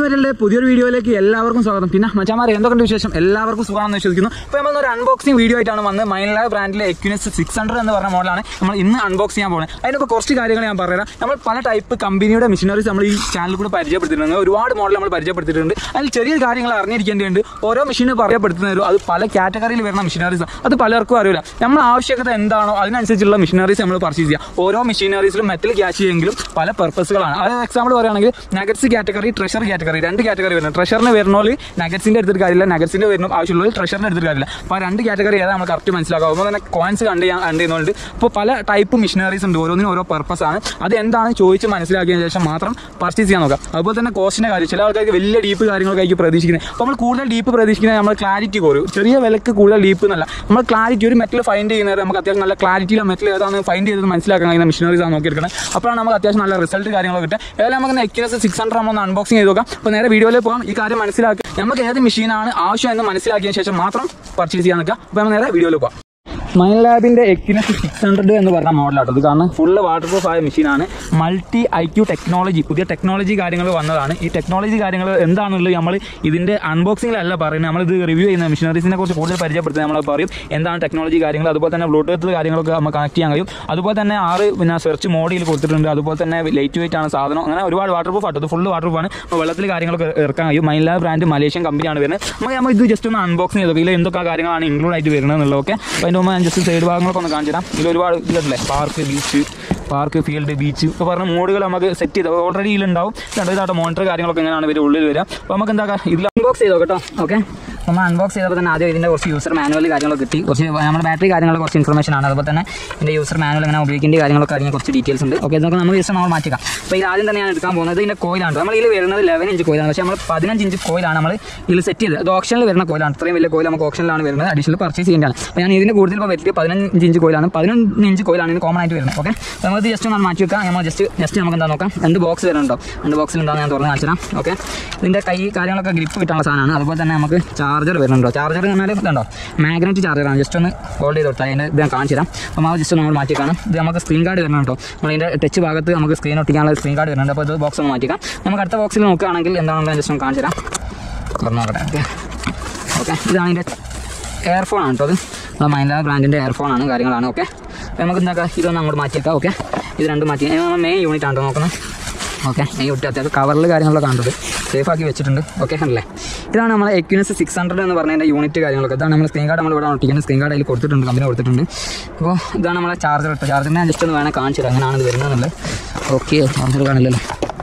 ഇവരുടെ പുതിയൊരു വീഡിയോയിലേക്ക് എല്ലാവർക്കും സ്വാഗതം പിന്നെ മച്ചാമാരെ എന്തൊക്കെയുണ്ട് വിശേഷം എല്ലാവർക്കും സുഖമാണെന്ന് വിശ്വസിക്കുന്നു ഇപ്പോൾ നമ്മൾ ഒരു അൺബോക്സിംഗ് വീഡിയോ ആയിട്ടാണ് വന്ന് മൈൻലാ ബ്രാൻഡിലെ എക്യുനസ് സിക്സ് ഹൺഡ്രഡ് എന്ന് പറഞ്ഞ മോഡലാണ് നമ്മൾ ഇന്ന് അൺബോക്സ് ചെയ്യാൻ പോകുന്നത് അതിനൊക്കെ കുറച്ച് കാര്യങ്ങൾ ഞാൻ പറയാം നമ്മൾ പല ടൈപ്പ് കമ്പനിയുടെ മെഷീനറീസ് നമ്മൾ ഈ ചാനലിൽ കൂടെ പരിചയപ്പെടുത്തിയിട്ടുണ്ട് ഒരുപാട് മോഡൽ നമ്മൾ പരിചയപ്പെടുത്തിയിട്ടുണ്ട് അതിൽ ചെറിയ കാര്യങ്ങൾ അറിഞ്ഞിരിക്കേണ്ടതുണ്ട് ഓരോ മെഷീന് പറയപ്പെടുത്തുന്നതിലും അത് പല കാറ്റഗറിയിൽ വരുന്ന മെഷീനറീസ് അത് പലർക്കും അറിയില്ല നമ്മൾ ആവശ്യകത എന്താണോ അതിനനുസരിച്ചുള്ള മെഷീനറീസ് നമ്മൾ പർച്ചേസ് ചെയ്യുക ഓരോ മെഷീനറീസിലും മെറ്റൽ ക്യാച്ച് ചെയ്യുമെങ്കിലും പല പർപ്പസുകളാണ് അത് എക്സാമ്പിൾ പറയുകയാണെങ്കിൽ നഗറ്റ്സ് കാറ്റഗറി ട്രഷർ കാറ്റഗറി രണ്ട് കാറ്റഗറി വരുന്നത് ട്രഷറിന് വരുന്നോല് നഗറ്റ്സിന്റെ എടുത്തിട്ട് കാര്യമില്ല നഗറ്റ്സിന്റെ വരുന്ന ആവശ്യമുള്ളത് ട്രഷറിന്റെ എടുത്തിട്ട് കാര്യമില്ല അപ്പോൾ ആ രണ്ട് കാറ്റഗറി ഏതാ നമ്മൾ കറക്റ്റ് മനസ്സിലാക്കുക അപ്പോൾ തന്നെ കോയിൻസ് കണ്ട് ചെയ്യാൻ കണ്ട് ചെയ്യുന്നുണ്ട് അപ്പോൾ പല ടൈപ്പ് മെഷീനറീസ് ഉണ്ട് ഓരോന്നിനും ഓരോ പർപ്പസ് ആണ് അത് എന്താണ് ചോദിച്ച് മനസ്സിലാക്കിയതിന് ശേഷം മാത്രം പർച്ചേസ് ചെയ്യാൻ നോക്കാം അതുപോലെ തന്നെ കോസ്റ്റിന്റെ കാര്യം ചില ആൾക്കാർക്ക് വലിയ ഡീപ്പ് കാര്യങ്ങളൊക്കെ ആയിരിക്കും പ്രതീക്ഷിക്കുന്നത് അപ്പോൾ നമ്മൾ കൂടുതൽ ഡീപ്പ് പ്രതീക്ഷിക്കുന്നത് നമ്മൾ ക്ലാരിറ്റി കുറയും ചെറിയ വിലക്ക് കൂടുതൽ ഡീപ്പ് എന്നല്ല നമ്മൾ ക്ലാരിറ്റി ഒരു മെറ്റൽ ഫൈൻഡ് ചെയ്യുന്നത് നമുക്ക് അത്യാവശ്യം നല്ല ക്ലാരിറ്റിയിലെ മെറ്റൽ ഏതാണ് ഫൈൻഡ് ചെയ്ത് മനസ്സിലാക്കാൻ കഴിയുന്ന മെഷീനറീസ് ആണ് നോക്കിയെടുക്കുന്നത് അപ്പോഴാണ് നമുക്ക് അത്യാവശ്യം നല്ല റിസൾട്ട് കാര്യങ്ങളൊക്കെ കിട്ടുക ഏതായാലും നമുക്ക് എക്യുനസ് സിക്സ് ഹൺഡ്രഡ് നമ്മൾ ഒന്ന് അൺബോക്സിംഗ് ചെയ്ത് നോക്കാം അപ്പോൾ നേരെ വീഡിയോയിൽ പോകാം ഈ കാര്യം മനസ്സിലാക്കി നമുക്ക് ഏത് മെഷീനാണ് ആവശ്യം എന്ന് മനസ്സിലാക്കിയതിന് ശേഷം മാത്രം പർച്ചേസ് ചെയ്യാൻ നിൽക്കുക അപ്പോൾ നമ്മൾ നേരെ വീഡിയോയിൽ പോകാം മൈൻ ലാബിന്റെ എക്യുനസ് സിക്സ് ഹൺഡ്രഡ് എന്ന് പറഞ്ഞ മോഡലാട്ടോ ഇത് കാരണം ഫുള്ള് വാട്ടർ പ്രൂഫ് ആയ മെഷീനാണ് മൾട്ടി ഐ ക്യു ടെക്നോളജി പുതിയ ടെക്നോളജി കാര്യങ്ങൾ വന്നതാണ് ഈ ടെക്നോളജി കാര്യങ്ങൾ എന്താണെന്നുള്ളത് നമ്മൾ ഇതിന്റെ അൺബോക്സിംഗിലല്ല പറയുന്നത് നമ്മളിത് റിവ്യൂ ചെയ്യുന്ന മെഷീനറീസിനെ കുറിച്ച് കൂടുതൽ പരിചയപ്പെടുത്തുന്നത് നമ്മൾ പറയും എന്താണ് ടെക്നോളജി കാര്യങ്ങൾ അതുപോലെ തന്നെ ബ്ലൂടൂത്ത് കാര്യങ്ങളൊക്കെ നമുക്ക് കണക്ട് ചെയ്യാൻ കഴിയും അതുപോലെ തന്നെ ആറ് പിന്നെ സെർച്ച് മോഡിൽ കൊടുത്തിട്ടുണ്ട് അതുപോലെ തന്നെ ലൈറ്റ് വെയിറ്റ് ആണ് സാധനം അങ്ങനെ ഒരുപാട് വാട്ടർ പ്രൂഫ് ആട്ടോ ഇത് ഫുള്ള് വാട്ടർ പ്രൂഫ് ആണ് അപ്പോൾ വെള്ളത്തിൽ കാര്യങ്ങളൊക്കെ ഇറക്കാൻ കഴിയും മൈൻ ലാബ് ബ്രാൻഡ് മലേഷ്യൻ കമ്പനിയാണ് വരുന്നത് നമുക്ക് നമ്മൾ ഇത് ജസ്റ്റ് ഒന്ന് അൺബോക്സിംഗ് ചെയ്തു ഇതിൽ എന്തൊക്കെ കാര്യങ്ങളാണ് ഇൻക്ലൂഡ് ആയിട്ട് വരുന്നത് എന്നുള്ളതൊക്കെ അപ്പോൾ അതിൻ്റെ മുമ്പ് ഞാൻ ജസ്റ്റ് സൈഡ് ഭാഗങ്ങളൊക്കെ ഒന്ന് കാണിച്ചു തരാം ഇതിൽ ഒരുപാട് ഇതല്ലേ park beach park field beach ഇപ്പോൾ പറഞ്ഞ മോഡുകൾ നമുക്ക് സെറ്റ് ചെയ്ത് ഓൾറെഡി ഇതിലുണ്ടാവും രണ്ട് ഇതായിട്ട് മോണിറ്റർ കാര്യങ്ങളൊക്കെ എങ്ങനെയാണ് ഇവർ ഉള്ളിൽ വരിക അപ്പോൾ നമുക്ക് എന്താ ഇതിൽ അൺബോക്സ് ചെയ്തോ കേട്ടോ ഓക്കെ നമ്മൾ അൺബോക്സ് ചെയ്തപ്പോൾ തന്നെ ആദ്യം ഇതിൻ്റെ കുറച്ച് യൂസർ മാനുവൽ കാര്യങ്ങളൊക്കെ കിട്ടി കുറച്ച് നമ്മുടെ ബാറ്ററി കാര്യങ്ങളൊക്കെ കുറച്ച് ഇൻഫർമേഷൻ ആണ് അതുപോലെ തന്നെ ഇതിൻ്റെ യൂസർ മാനുവൽ എങ്ങനെ ഉപയോഗിക്കേണ്ട കാര്യങ്ങളൊക്കെ അറിയാൻ കുറച്ച് ഡീറ്റെയിൽസ് ഉണ്ട് ഓക്കെ ഇതൊക്കെ നമ്മൾ ജസ്റ്റ് നമ്മൾ മാറ്റിക്കാം അപ്പോൾ ഇത് ആദ്യം തന്നെ ഞാൻ എടുക്കാൻ പോകുന്നത് ഇതിൻ്റെ കോയിലാണ് നമ്മൾ ഇതിൽ വരുന്നത് ലെവൻ ഇഞ്ച് കോയിലാണ് പക്ഷേ നമ്മൾ പതിനഞ്ച് ഇഞ്ച് കോയിലാണ് നമ്മൾ ഇതിൽ സെറ്റ് ചെയ്തത് അത് ഓപ്ഷനിൽ വരുന്ന കോയിലാണ് ഇത്രയും വലിയ കോയിൽ നമുക്ക് ഓപ്ഷനിലാണ് വരുന്നത് അഡീഷണൽ പർച്ചേസ് ചെയ്യേണ്ടതാണ് അപ്പോൾ ഞാൻ ഇതിന് കൂടുതൽ ഇപ്പോൾ പറ്റിയ പതിനഞ്ച് ഇഞ്ച് കോയിലാണ് പതിനഞ്ച് ഇഞ്ച് കോയിലാണ് ഇതിന് കോമൺ ആയിട്ട് വരുന്നത് ഓക്കെ അപ്പോൾ നമുക്ക് ജസ്റ്റ് ഒന്ന് മാറ്റി വെക്കാം നമ്മൾ ജസ്റ്റ് ജസ്റ്റ് നമുക്ക് എന്താ നോക്കാം രണ്ട് ബോക്സ് വരുന്നുണ്ടോ രണ്ട് ബോക്സിൽ ഉണ്ടാകുന്ന ഞാൻ തുറന്ന് കാണിച്ചു തരാം ഓക്കെ ഇതിൻ്റെ കൈ കാര്യങ്ങളൊക്കെ ഗ്രിപ്പ് കിട്ടാനുള്ള സാധനമാണ് അതുപോലെ തന്നെ നമുക്ക് ചാർജർ വരുന്നുണ്ടോ ചാർജർ എന്ന് പറഞ്ഞാൽ ഇതുണ്ടോ മാഗ്നറ്റ് ചാർജറാണ് ജസ്റ്റ് ഒന്ന് ഹോൾഡ് ചെയ്ത് കൊടുത്താൽ അതിൻ്റെ ഇത് ഞാൻ കാണിച്ചു തരാം അപ്പോൾ നമുക്ക് ജസ്റ്റ് നമ്മൾ മാറ്റി കാണാം ഇത് നമുക്ക് സ്ക്രീൻ കാർഡ് വരുന്നുണ്ടോ നമ്മളതിൻ്റെ ടച്ച് ഭാഗത്ത് നമുക്ക് സ്ക്രീൻ ഒട്ടിക്കാനുള്ള സ്ക്രീൻ കാർഡ് വരുന്നുണ്ട് അപ്പോൾ ഇത് ബോക്സ് ഒന്ന് മാറ്റിക്കാം നമുക്ക് അടുത്ത ബോക്സിൽ നോക്കുകയാണെങ്കിൽ എന്താണെന്ന് ജസ്റ്റ് ഒന്ന് കാണിച്ചു തരാം തുറന്നു നോക്കട്ടെ ഓക്കെ ഓക്കെ ഇതാണ് ഇതിൻ്റെ എയർഫോൺ ആണ് കേട്ടോ അത് അത് മൈൻഡ ബ്രാൻഡിൻ്റെ എയർഫോൺ ആണ് കാര്യങ്ങളാണ് ഓക്കെ അപ്പോൾ നമുക്ക് എന്താക്കാം ഇതൊന്ന് അങ്ങോട്ട് മാറ്റിയേക്കാം ഓക്കെ ഇത് രണ്ടും മാറ്റി മെയിൻ യൂണിറ്റ് ആണ് കേട്ടോ നോക്കുന്നത് ഓക്കെ മെയിൻ യൂണിറ്റ് അത്യാവശ്യം കവറിൽ കാര്യങ്ങളൊക്കെ കണ്ടത് സേഫ് ആക്കി വെച്ചിട്ടുണ്ട് ഓക്കെ അല്ലേ ഇതാണ് നമ്മളെ എക്യുനസ് സിക്സ് ഹൺഡ്രഡ് എന്ന് പറഞ്ഞതിൻ്റെ യൂണിറ്റ് കാര്യങ്ങളൊക്കെ ഇതാണ് നമ്മൾ സ്ക്രീൻ കാർഡ് നമ്മൾ ഇവിടെ ഒട്ടിക്കുന്നത് സ്ക്രീൻ കാർഡ് അതിൽ കൊടുത്തിട്ടുണ്ട് കമ്പനി കൊടുത്തിട്ടുണ്ട് അപ്പോൾ ഇതാണ് നമ്മളെ ചാർജർ ഇട്ടത് ചാർജറിനെ ഞാൻ ജസ്റ്റ് ഒന്ന് വേണേൽ കാണിച്ചു തരാം അങ്ങനെയാണ് ഇത് വരുന്നതെന്നുള്ളത് ഓക്കെ ചാർജർ കാണില്ലല്ലോ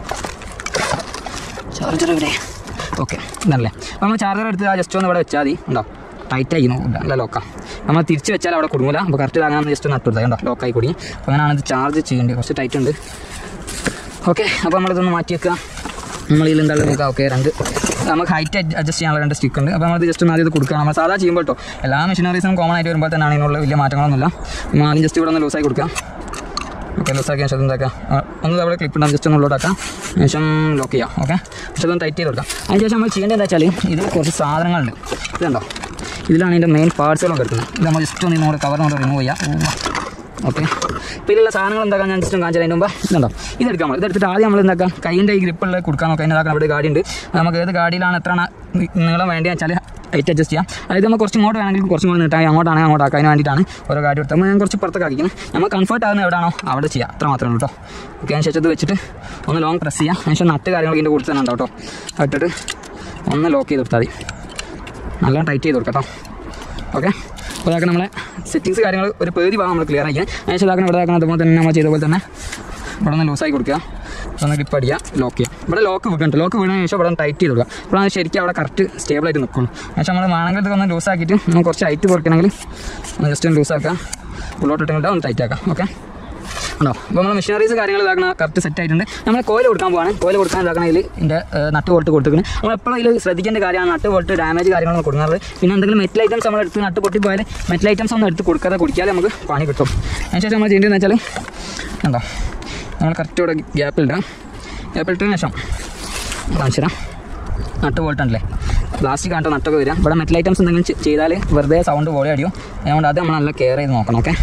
ചാർജർ ഇവിടെ ഓക്കെ ഇതല്ലേ അപ്പോൾ നമ്മൾ ചാർജർ എടുത്ത് ആ ജസ്റ്റ് ഒന്ന് ഇവിടെ വെച്ചാൽ മതി ഉണ്ടോ ടൈറ്റ് ആയി അല്ല ലോക്കാം നമ്മൾ തിരിച്ച് വെച്ചാൽ അവിടെ കൊടുങ്ങില്ല അപ്പോൾ കറക്റ്റ് അങ്ങനെ ജസ്റ്റ് നട്ട് കൊടുത്താൽ കണ്ടോ ലോക്കായി കൂടി അപ്പോൾ അങ്ങനെയാണ് ഇത് ചാർജ് ചെയ്യേണ്ടത് കുറച്ച് ടൈറ്റ് ഉണ്ട് ഓക്കെ അപ്പോൾ നമ്മളിതൊന്ന് മാറ്റി വെക്കുക നമ്മൾ ഇതിൽ എന്താ നോക്കാം ഓക്കെ രണ്ട് നമുക്ക് ഹൈറ്റ് അഡ്ജസ്റ്റ് ചെയ്യാനുള്ള രണ്ട് സ്റ്റിക്ക് ഉണ്ട് അപ്പോൾ നമ്മൾ ജസ്റ്റ് ഒന്ന് ആദ്യം ഇത് കൊടുക്കുക നമ്മൾ സാധാ ചെയ്യുമ്പോൾ കേട്ടോ എല്ലാ മെഷീനറീസും കോമൺ ആയിട്ട് വരുമ്പോൾ തന്നെയാണ് ഇതിനുള്ള വലിയ മാറ്റങ്ങളൊന്നുമില്ല നമ്മൾ ആദ്യം ജസ്റ്റ് ഇവിടെ ഒന്ന് ലൂസായി കൊടുക്കാം ഓക്കെ ലൂസാക്കിയ ശേഷം എന്താക്കാം ഒന്ന് അവിടെ ക്ലിപ്പ് ഉണ്ടാകും ജസ്റ്റ് ഒന്ന് ഉള്ളോട്ടാക്കാം ശേഷം ലോക്ക് ചെയ്യാം ഓക്കെ പക്ഷേ അതൊന്ന് ടൈറ്റ് ചെയ്ത് കൊടുക്കാം അതിന് ശേഷം നമ്മൾ ചെയ്യേണ്ടത് എന്താ വെച്ചാൽ ഇതിൽ കുറച്ച് സാധനങ്ങളുണ്ട് ഇതുണ്ടോ ഇതിലാണ് ഇതിൻ്റെ മെയിൻ പാർട്സുകളൊക്കെ എടുക്കുന്നത് ഇത് നമ്മൾ ജസ്റ്റ് ഒന്ന് ഇങ്ങോട്ട് കവറിനോട് റിമൂവ് ചെയ്യാം ഓക്കെ ഇപ്പോൾ ഇതിലുള്ള സാധനങ്ങൾ എന്താക്കാം ഞാൻ ജസ്റ്റ് കാണിച്ചത് അതിന് മുമ്പ് ഇതുണ്ടോ ഇതെടുക്കാം നമ്മൾ ഇതെടുത്തിട്ട് ആദ്യം നമ്മൾ എന്താക്കാം കൈൻ്റെ ഈ ഗ്രിപ്പുള്ള കൊടുക്കാൻ നോക്കാം അതിനകത്ത് അവിടെ ഗാഡി ഉണ്ട് നമുക്ക് ഏത് ഗാഡിയിലാണ് എത്ര നീളം വേണ്ടി വെച്ചാൽ ഹൈറ്റ് അഡ്ജസ്റ്റ് ചെയ്യാം അതായത് നമ്മൾ കുറച്ച് ഇങ്ങോട്ട് വേണമെങ്കിൽ കുറച്ചും കൂടി നീട്ടാൻ അങ്ങോട്ടാണെങ്കിൽ അങ്ങോട്ട് ആക്കാൻ വേണ്ടിയിട്ടാണ് ഓരോ ഗാഡി എടുത്തത് ഞാൻ കുറച്ച് പുറത്തൊക്കെ ആക്കിക്കുന്നത് നമ്മൾ കംഫർട്ട് ആകുന്ന എവിടെയാണോ അവിടെ ചെയ്യാം അത്ര മാത്രമേ ഉള്ളൂ കേട്ടോ ഓക്കെ അതിന് ശേഷം ഇത് വെച്ചിട്ട് ഒന്ന് ലോങ് പ്രസ് ചെയ്യാം അതിന് ശേഷം നട്ട് കാര്യങ്ങളൊക്കെ ഇതിൻ്റെ കൊടുത്ത് തന്നെ ഉണ്ടാവും കേട്ടോ ഇട്ടിട്ട് ഒന്ന് ലോക്ക് ചെയ്ത് കൊടുത്താൽ മതി നല്ലോണം ടൈറ്റ് ചെയ്ത് കൊടുക്കാം കേട്ടോ ഓക്കെ അപ്പോൾ അതൊക്കെ നമ്മളെ സെറ്റിങ്സ് കാര്യങ്ങൾ ഒരു പേര് ഭാഗം നമ്മൾ ക്ലിയർ ആക്കിയാൽ അതിന് ഇതാക്കണം ഇവിടെ ആക്കണം അതുപോലെ തന്നെ നമ്മൾ ചെയ്ത പോലെ തന്നെ ഇവിടെ ഒന്ന് ലൂസായി കൊടുക്കുക ഒന്ന് ഗ്രിപ്പ് അടിക്കുക ലോക്ക് ചെയ്യുക ഇവിടെ ലോക്ക് വീണിട്ട് ലോക്ക് വീണതിന് ശേഷം ഇവിടെ ടൈറ്റ് ചെയ്ത് കൊടുക്കുക അപ്പോൾ അത് ശരിക്കും അവിടെ കറക്റ്റ് സ്റ്റേബിൾ ആയിട്ട് നിൽക്കുള്ളൂ പക്ഷേ നമ്മൾ വേണമെങ്കിൽ ഇതൊക്കെ ഒന്ന് ലൂസാക്കിയിട്ട് നമ്മൾ കുറച്ച് ഹൈറ്റ് കുറയ്ക്കണമെങ്കിൽ ഒന്ന് ജസ്റ്റ് ഒന്ന് ലൂസാക്കുക ഉള്ളോട്ട് ഇട്ടിട്ട് ഒന്ന് ടൈറ്റ് ആക്കാം ഓക്കെ ഉണ്ടോ അപ്പോൾ നമ്മൾ മെഷീനറീസ് കാര്യങ്ങൾ ഇതാക്കണ കറക്റ്റ് സെറ്റ് ആയിട്ടുണ്ട് നമ്മൾ കോയിൽ കൊടുക്കാൻ പോവാണ് കോയിൽ കൊടുക്കാൻ ഇതാക്കണതിൽ ഇതിൻ്റെ നട്ട് ബോൾട്ട് കൊടുത്തിരിക്കുന്നത് നമ്മൾ എപ്പോഴും ഇതിൽ ശ്രദ്ധിക്കേണ്ട കാര്യമാണ് നട്ട് ബോൾട്ട് ഡാമേജ് കാര്യങ്ങളൊന്നും കൊടുക്കുന്നത് പിന്നെ എന്തെങ്കിലും മെറ്റൽ ഐറ്റംസ് നമ്മൾ എടുത്ത് നട്ട് പൊട്ടി പോയാൽ മെറ്റൽ ഐറ്റംസ് ഒന്നും എടുത്ത് കൊടുക്കാതെ കുടിക്കാതെ നമുക്ക് പണി കിട്ടും അതിനുശേഷം നമ്മൾ ചെയ്യേണ്ടതെന്ന് വെച്ചാൽ ഉണ്ടോ നമ്മൾ കറക്റ്റ് ഇവിടെ ഗ്യാപ്പിലിടാം ഗ്യാപ്പിലിട്ടതിന് ശേഷം കാണിച്ചു തരാം നട്ട് ബോൾട്ടുണ്ടല്ലേ പ്ലാസ്റ്റിക് ആയിട്ട് നട്ടൊക്കെ വരിക ഇവിടെ മെറ്റൽ ഐറ്റംസ് എന്തെങ്കിലും ചെ- ചെയ്താൽ വെറുതെ സൗണ്ട് പോലെ അടിയും അതുകൊണ്ട് അത് നമ്മൾ നല്ല കെയർ ചെയ്ത് നോക്കണം ഓക്കെ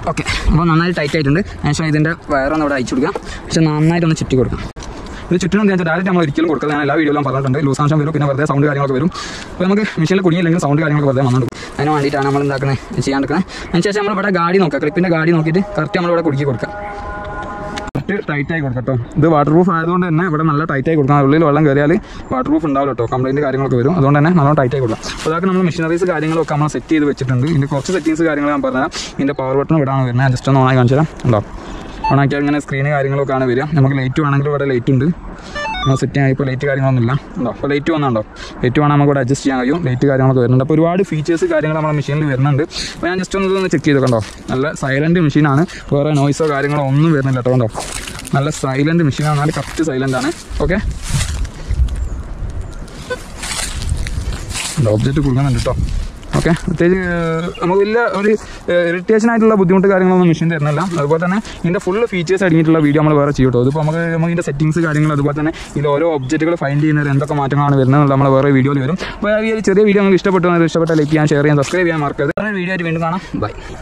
ഓക്കെ അപ്പോൾ നന്നായി ടൈറ്റ് ആയിട്ടുണ്ട് ശേഷം ഇതിൻ്റെ വയറൊന്ന് ഇവിടെ അയച്ചു കൊടുക്കാം പക്ഷേ നന്നായിട്ടൊന്ന് ചുറ്റി കൊടുക്കാം ഇത് ചുറ്റിനും എന്താ വെച്ചാൽ ഡയറക്റ്റ് നമ്മൾ ഒരിക്കലും കൊടുക്കുക ഞാൻ എല്ലാ വീഡിയോയിലും പറഞ്ഞിട്ടുണ്ട് ലൂസാംശം വരും പിന്നെ വെറുതെ സൗണ്ട് കാര്യങ്ങളൊക്കെ വരും അപ്പോൾ നമുക്ക് മെഷീനിൽ കുടുങ്ങിയില്ലെങ്കിൽ സൗണ്ട് കാര്യങ്ങളൊക്കെ വെറുതെ വന്നിട്ടുണ്ട് അതിന് വേണ്ടിയിട്ടാണ് നമ്മൾ എന്താക്കുന്നത് ചെയ്യാണ്ടിരിക്കുന്നത് അതിന് ശേഷം നമ്മൾ ഇവിടെ ഗാഡി നോക്കാം ക്ലിപ്പിൻ്റെ ഗാഡി നോക്കിയിട്ട് കറക്റ്റ് നമ്മളിവിടെ കുടുക്കി കൊടുക്കാം കറക്റ്റ് ടൈറ്റ് ആയി കൊടുക്കാം കേട്ടോ ഇത് വാട്ടർ പ്രൂഫ് ആയതുകൊണ്ട് തന്നെ ഇവിടെ നല്ല ടൈറ്റ് ആയി കൊടുക്കണം ഉള്ളിൽ വെള്ളം കയറിയാൽ വാട്ടർ പ്രൂഫ് ഉണ്ടാവില്ല കേട്ടോ കംപ്ലൈൻറ്റ് കാര്യങ്ങളൊക്കെ വരും അതുകൊണ്ട് തന്നെ നല്ലോണം ടൈറ്റ് ആയി കൊടുക്കാം അപ്പോൾ അതൊക്കെ നമ്മൾ മെഷീനറീസ് കാര്യങ്ങളൊക്കെ നമ്മൾ സെറ്റ് ചെയ്ത് വെച്ചിട്ടുണ്ട് ഇതിൻ്റെ കുറച്ച് സെറ്റിങ്സ് കാര്യങ്ങൾ ഞാൻ പറഞ്ഞുതരാം ഇതിൻ്റെ പവർ ബട്ടൺ ഇവിടെയാണ് വരുന്നത് ജസ്റ്റ് ഒന്ന് ഓണായി കാണിച്ചു തരാം ഉണ്ടോ ഓണാക്കിയാൽ ഇങ്ങനെ സ്ക്രീന് കാര്യങ്ങളൊക്കെയാണ് വരിക നമുക്ക് ലൈറ്റ് വേണമെങ്കിൽ ഇവിടെ ലൈറ്റ് ഉണ്ട് നമ്മൾ സെറ്റ് ആയി ഇപ്പോൾ ലൈറ്റ് കാര്യങ്ങളൊന്നുമില്ല ഉണ്ടോ അപ്പോൾ ലൈറ്റ് വന്നുണ്ടോ ലൈറ്റ് വേണം നമുക്ക് ഇവിടെ അഡ്ജസ്റ്റ് ചെയ്യാൻ കഴിയും ലൈറ്റ് കാര്യങ്ങളൊക്കെ വരുന്നുണ്ട് അപ്പോൾ ഒരുപാട് ഫീച്ചേഴ്സ് കാര്യങ്ങൾ നമ്മുടെ മെഷീനിൽ വരുന്നുണ്ട് അപ്പോൾ ഞാൻ ജസ്റ്റ് ഒന്ന് ഇതൊന്ന് ചെക്ക് ചെയ്ത് കണ്ടോ നല്ല സൈലൻറ്റ് മെഷീനാണ് വേറെ നോയ്സോ കാര്യങ്ങളോ ഒന്നും വരുന്നില്ല കേട്ടോ കണ്ടോ നല്ല സൈലൻറ്റ് മെഷീനാണ് നല്ല കറക്റ്റ് സൈലൻ്റ് ആണ് ഓക്കെ ഒബ്ജക്റ്റ് കൊടുക്കുന്നുണ്ട് കേട്ടോ ഓക്കെ പ്രത്യേകിച്ച് ഏഹ്, നമുക്ക് വലിയ ഒരു ഇറിറ്റേഷൻ ആയിട്ടുള്ള ബുദ്ധിമുട്ട് കാര്യങ്ങളൊന്നും മെഷീൻ തരുന്നില്ല അതുപോലെ തന്നെ ഇതിൻ്റെ ഫുൾ ഫീച്ചേഴ്സ് അടങ്ങിയിട്ടുള്ള വീഡിയോ നമ്മൾ വേറെ ചെയ്യും കേട്ടോ ഇതിപ്പോൾ നമുക്ക് നമുക്ക് ഇതിൻ്റെ സെറ്റിംഗ്സ് കാര്യങ്ങൾ അതുപോലെ തന്നെ ഇതിൽ ഓരോ ഒബ്ജക്റ്റുകൾ ഫൈൻഡ് ചെയ്യുന്നതിൽ എന്തൊക്കെ മാറ്റങ്ങളാണ് വരുന്നത് നമ്മൾ വേറെ വീഡിയോയിൽ വരും അപ്പോൾ ഈ ഒരു ചെറിയ വീഡിയോ നിങ്ങൾക്ക് ഇഷ്ടപ്പെട്ടു ഇഷ്ടപ്പെട്ട ലൈക്ക് ചെയ്യാൻ ഷെയർ ചെയ്യാൻ സബ്സ്ക്രൈബ് ചെയ്യാൻ മറക്കരുത് വീഡിയോ ആയിട്ട് വീണ്ടും കാണാം ബൈ